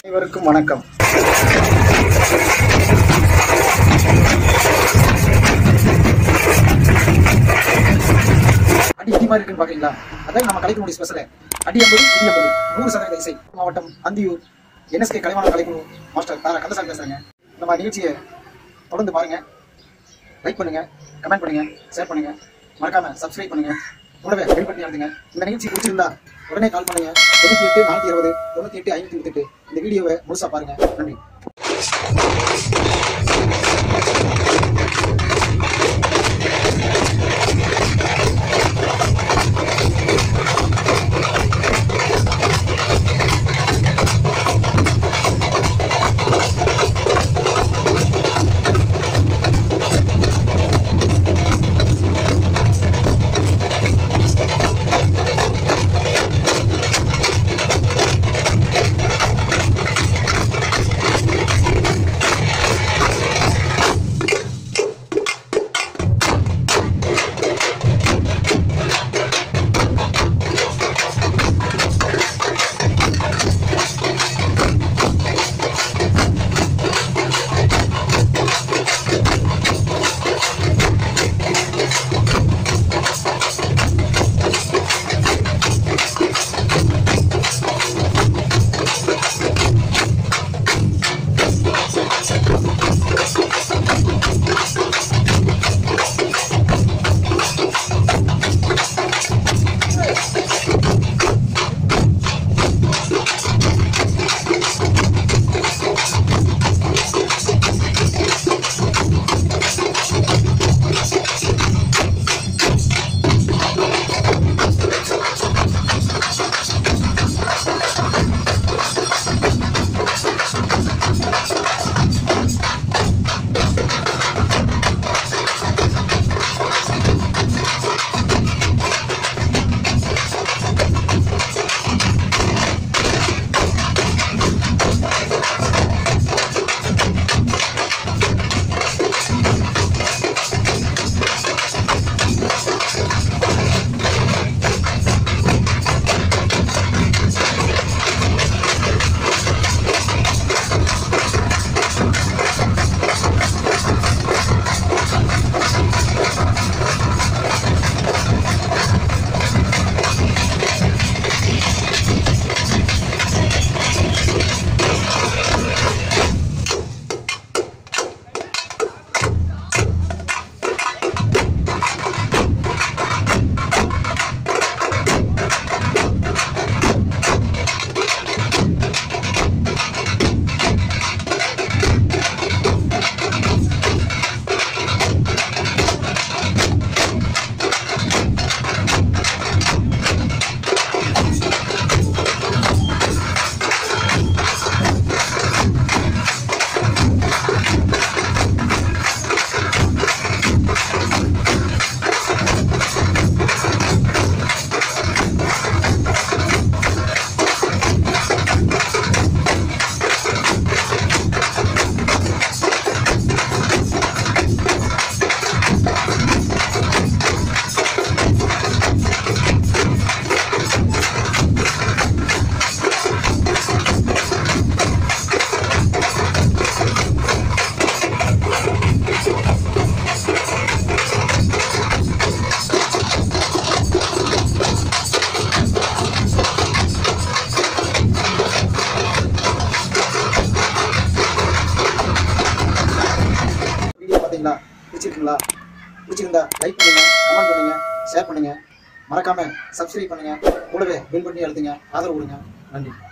அனைவருக்கும் வணக்கம் அடி இடி மாதிரி இருக்குன்னு பாக்குறீங்களா அதான் நம்ம கலைக்குமுடி ஸ்பெஷல் அடி என்பது இடி என்பது நூறு சதவீத இசை மாவட்டம் அந்தியூர் என்எஸ்கே கலைவாணர் கலைக்குழு மாஸ்டர் தாரா கந்தசாமி பேசுறேங்க நம்ம நிகழ்ச்சியை தொடர்ந்து பாருங்க லைக் பண்ணுங்க கமெண்ட் பண்ணுங்க ஷேர் பண்ணுங்க மறக்காம சப்ஸ்கிரைப் பண்ணுங்க கூடவே பெல் பண்ணி அழுத்துங்க இந்த நிகழ்ச்சி பிடிச்சிருந்தா உடனே கால் பண்ணுங்க தொண்ணூத்தி எட்டு நானூத்தி இருபது தொண்ணூத்தி எட்டு ஐநூத்தி முப்பத்தி எட்டு இந்த வீடியோவை முழுசா பாருங்க நன்றி வீடியோ பார்த்தீங்களா பிடிச்சிருக்குங்களா பிடிச்சிருந்தா லைக் பண்ணுங்க கமெண்ட் பண்ணுங்க ஷேர் பண்ணுங்க மறக்காம சப்ஸ்கிரைப் பண்ணுங்க கூடவே பெல் பண்ணி அழுத்துங்க ஆதரவு கொடுங்க நன்றி